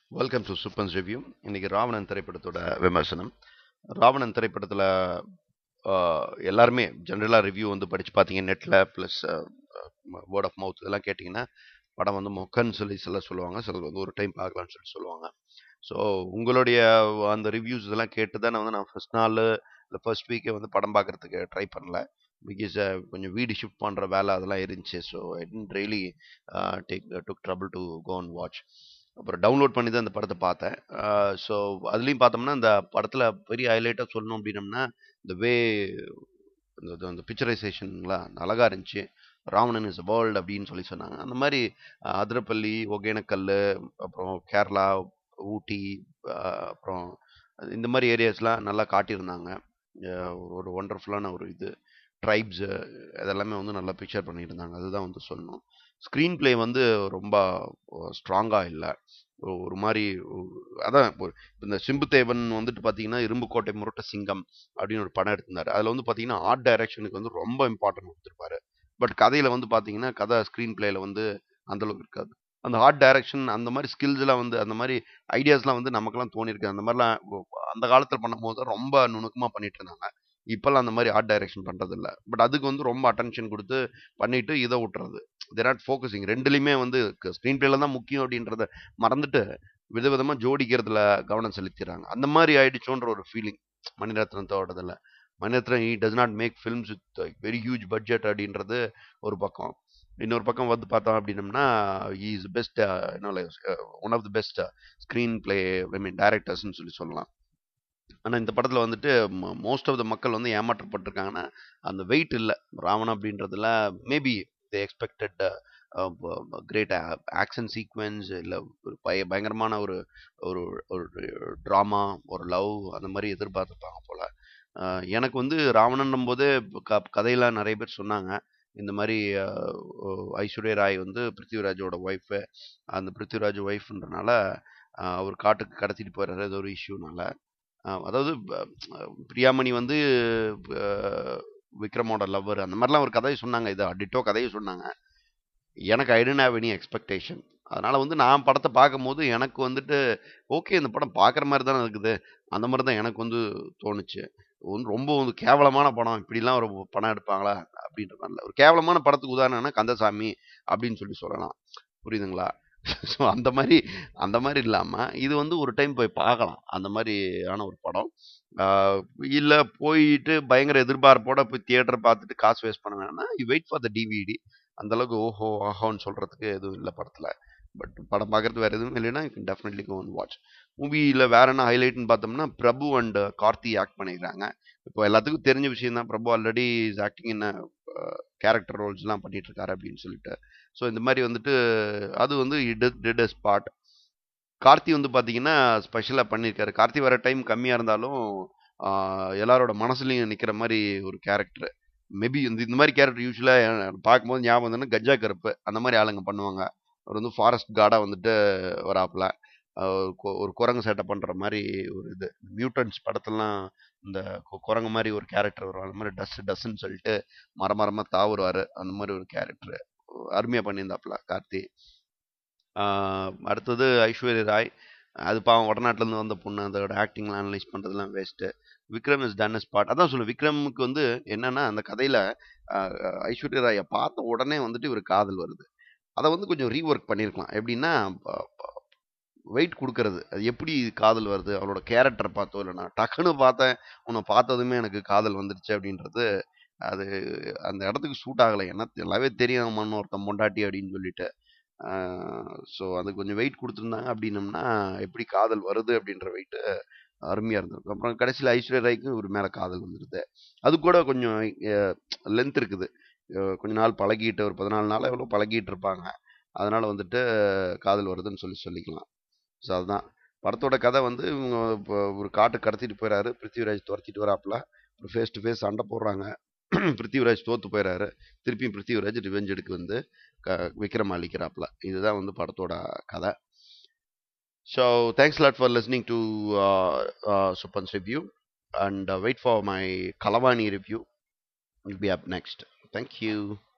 welcome to சூப்பன்ஸ் review இன்னைக்கு ராவணன் திரைப்படத்தோட விமர்சனம் ராவணன் திரைப்படத்தில் எல்லாருமே ஜென்ரலாக ரிவ்யூ வந்து படித்து பார்த்தீங்க நெட்டில் ப்ளஸ் வேர்ட் ஆஃப் மவுத் இதெல்லாம் கேட்டிங்கன்னா படம் வந்து மொக்கன்னு சொல்லி சில சொல்லுவாங்க சிலர் வந்து ஒரு டைம் பார்க்கலாம்னு சொல்லி சொல்லுவாங்க ஸோ உங்களுடைய அந்த ரிவ்யூஸ் இதெல்லாம் கேட்டு தான் நான் வந்து நான் ஃபர்ஸ்ட் நாள் இல்லை ஃபர்ஸ்ட் வீக்கே வந்து படம் பார்க்குறதுக்கு ட்ரை பண்ணல பிகாஸ் கொஞ்சம் வீடு ஷிஃப்ட் பண்ணுற வேலை அதெல்லாம் இருந்துச்சு so I didn't really take took trouble to go and watch அப்புறம் டவுன்லோட் பண்ணி தான் இந்த படத்தை பார்த்தேன் ஸோ அதுலேயும் பார்த்தோம்னா இந்த படத்தில் பெரிய ஹைலைட்டாக சொல்லணும் அப்படின்னம்னா இந்த வே இந்த அந்த பிக்சரைசேஷன்லாம் அழகாக இருந்துச்சு ராவணன் இஸ் வேர்ல்டு அப்படின்னு சொல்லி சொன்னாங்க அந்த மாதிரி அதிரப்பள்ளி ஒகேனக்கல் அப்புறம் கேரளா ஊட்டி அப்புறம் இந்த மாதிரி ஏரியாஸ்லாம் நல்லா காட்டியிருந்தாங்க ஒரு ஒண்டர்ஃபுல்லான ஒரு இது ட்ரைப்ஸு அதெல்லாமே வந்து நல்லா பிக்சர் பண்ணியிருந்தாங்க அதுதான் வந்து சொல்லணும் ஸ்க்ரீன் பிளே வந்து ரொம்ப ஸ்ட்ராங்காக இல்லை ஒரு மாதிரி அதான் இந்த சிம்புதேவன் வந்துட்டு பார்த்தீங்கன்னா இரும்புக்கோட்டை முரட்ட சிங்கம் அப்படின்னு ஒரு படம் எடுத்திருந்தாரு அதில் வந்து பார்த்தீங்கன்னா ஆர்ட் டைரக்ஷனுக்கு வந்து ரொம்ப இம்பார்ட்டன்ட் கொடுத்துருப்பாரு பட் கதையில் வந்து பார்த்தீங்கன்னா கதை ஸ்க்ரீன் பிளேயில் வந்து அந்தளவுக்கு இருக்காது அந்த ஆர்ட் டைரக்ஷன் அந்த மாதிரி ஸ்கில்ஸ்லாம் வந்து அந்த மாதிரி ஐடியாஸ்லாம் வந்து நமக்கெல்லாம் தோணிருக்கு அந்த மாதிரிலாம் அந்த காலத்தில் பண்ணும்போது ரொம்ப நுணுக்கமாக பண்ணிட்டு இருந்தாங்க இப்போல்லாம் அந்த மாதிரி ஆர்ட் டைரக்ஷன் பண்ணுறது இல்லை பட் அதுக்கு வந்து ரொம்ப அட்டென்ஷன் கொடுத்து பண்ணிட்டு இதை விட்டுறது தேர் நாட் ஃபோக்கஸிங் ரெண்டுலேயுமே வந்து ஸ்க்ரீன் பிளேல தான் முக்கியம் அப்படின்றத மறந்துட்டு விதவிதமாக ஜோடிக்கிறதுல கவனம் செலுத்திடுறாங்க அந்த மாதிரி ஆயிடுச்சோன்ற ஒரு ஃபீலிங் மணிரத்னத்தோடதில் Mani Ratnam he does not make films with very huge budget அப்படின்றது ஒரு பக்கம் இன்னொரு பக்கம் வந்து பார்த்தோம் அப்படின்னம்னா is best one of the best screenplay I mean டைரக்டர்ஸ்னு சொல்லி சொல்லலாம் ஆனால் இந்த படத்தில் வந்துட்டு மோஸ்ட் ஆஃப் த மக்கள் வந்து ஏமாற்றப்பட்டிருக்காங்கன்னா அந்த வெயிட் இல்லை ராவணன் அப்படின்றதுல maybe they expected great action sequence இல்லை ஒரு பய பயங்கரமான ஒரு ஒரு ஒரு ட்ராமா ஒரு லவ் அந்த மாதிரி எதிர்பார்த்துருப்பாங்க போல் எனக்கு வந்து ராவணன்னும் போதே க கதையெல்லாம் நிறைய பேர் சொன்னாங்க இந்த மாதிரி ஐஸ்வர்யா ராய் வந்து பிருத்திவிராஜோட ஒய்ஃபு அந்த பிருத்திவிராஜ் ஒய்ஃப்ன்றனால அவர் காட்டுக்கு கடத்திட்டு போயிடுறாரு ஏதோ ஒரு இஷ்யூனால அதாவது பிரியாமணி வந்து விக்ரமோட லவ்வர் அந்த மாதிரிலாம் ஒரு கதையை சொன்னாங்க இது அடிட்டோ கதையை சொன்னாங்க எனக்கு I didn't have any expectation அதனால் வந்து நான் படத்தை பார்க்கும்போது எனக்கு வந்துட்டு ஓகே இந்த படம் பார்க்குற மாதிரி தானே இருக்குது அந்த மாதிரி தான் எனக்கு வந்து தோணுச்சு வந்து ரொம்ப வந்து கேவலமான படம் இப்படிலாம் ஒரு படம் எடுப்பாங்களா அப்படின்ற மாதிரில ஒரு கேவலமான படத்துக்கு உதாரணம்னா கந்தசாமி அப்படின்னு சொல்லி சொல்லலாம் புரியுதுங்களா ஸோ அந்த மாதிரி அந்த மாதிரி இல்லாமல் இது வந்து ஒரு டைம் போய் பார்க்கலாம் அந்த மாதிரியான ஒரு படம் இல்லை போயிட்டு பயங்கர எதிர்பார்ப்போட போய் தியேட்டர் பார்த்துட்டு காசு வேஸ்ட் பண்ண வேணாம்னா you wait for the DVD அந்தளவுக்கு ஓஹோ ஆஹோன்னு சொல்கிறதுக்கு எதுவும் இல்லை படத்தில் பட் படம் பார்க்குறது வேறு எதுவும் இல்லைன்னா you can definitely go and watch மூவியில் வேற என்ன ஹைலைட்னு பார்த்தோம்னா பிரபு அண்ட் கார்த்தி ஆக்ட் பண்ணிக்கிறாங்க இப்போ எல்லாத்துக்கும் தெரிஞ்ச விஷயம் தான் பிரபு ஆல்ரெடி இஸ் ஆக்டிங் என்ன கேரக்டர் ரோல்ஸ்லாம் பண்ணிட்டு இருக்காரு அப்படின்னு சொல்லிட்டு ஸோ இந்த மாதிரி வந்துட்டு அது வந்து டிட் அ ஸ்பாட் கார்த்தி வந்து பார்த்தீங்கன்னா ஸ்பெஷலாக பண்ணியிருக்காரு கார்த்தி வர டைம் கம்மியாக இருந்தாலும் எல்லாரோட மனசுலையும் நிற்கிற மாதிரி ஒரு கேரக்டர் மேபி இந்த இந்த மாதிரி கேரக்டர் யூஸ்வலாக பார்க்கும்போது ஞாபகம் வந்தோன்னா கஜா கருப்பு அந்த மாதிரி ஆளுங்க பண்ணுவாங்க அவர் வந்து ஃபாரஸ்ட் கார்டாக வந்துட்டு வராப்பில் ஒரு குரங்கு சேட்டை பண்ணுற மாதிரி ஒரு இது மியூட்டன்ஸ் படத்துலலாம் இந்த குரங்கு மாதிரி ஒரு கேரக்டர் வரும் அந்த மாதிரி டஸ் டஸ்ன்னு சொல்லிட்டு மர மரமாக தாவுருவார் அந்த மாதிரி ஒரு கேரக்டர் அருமையாக பண்ணியிருந்தாப்புல கார்த்தி அடுத்தது ஐஸ்வர்யா ராய் அது பாவம் வடநாட்டிலேருந்து வந்த பொண்ணு அதோட ஆக்டிங்லாம் அனலைஸ் பண்ணுறதுலாம் waste Vikram is done spot அதான் சொல்லுவேன் விக்ரமுக்கு வந்து என்னன்னா அந்த கதையில் ஐஸ்வர்யா ராயை பார்த்த உடனே வந்துட்டு இவர் காதல் வருது அதை வந்து கொஞ்சம் ரீஒர்க் பண்ணியிருக்கலாம் எப்படின்னா வெயிட் கொடுக்கறது அது எப்படி காதல் வருது அவளோட கேரக்டரை பார்த்தோ இல்லைனா டக்குன்னு பார்த்தேன் உன்னை பார்த்ததுமே எனக்கு காதல் வந்துடுச்சு அப்படின்றது அது அந்த இடத்துக்கு சூட் ஆகலை என்ன எல்லாவே தெரியும் மண் ஒருத்தன் பொண்டாட்டி அப்படின்னு சொல்லிட்டு ஸோ அது கொஞ்சம் வெயிட் கொடுத்துருந்தாங்க அப்படின்னம்னா எப்படி காதல் வருது அப்படின்ற வெயிட்டு அருமையாக இருந்திருக்கும் அப்புறம் கடைசியில் ஐஸ்வர்யா ராய்க்கு ஒரு மேலே காதல் வந்துடுது அது கூட கொஞ்சம் லென்த் இருக்குது கொஞ்ச நாள் பழகிட்டு ஒரு பதினாலு நாள் எவ்வளோ பழகிட்டு இருப்பாங்க அதனால் வந்துட்டு காதல் வருதுன்னு சொல்லி சொல்லிக்கலாம் ஸோ அதுதான் படத்தோட கதை வந்து இவங்க ஒரு காட்டு கடத்திட்டு போயிடறாரு பிருத்திவிராஜ் துரத்திட்டு வராப்புல அப்புறம் ஃபேஸ் டு ஃபேஸ் சண்டை போடுறாங்க பிருத்திவிராஜ் தோத்து போயிடறாரு திருப்பியும் பிருத்திவிராஜ் ரிவெஞ்ச் எடுக்க வந்து க விக்ரம் அழிக்கிறாப்புல இதுதான் வந்து படத்தோட கதை so thanks lot for listening to சுப்பன்ஸ் review and wait for my Kalavani review will be up next thank you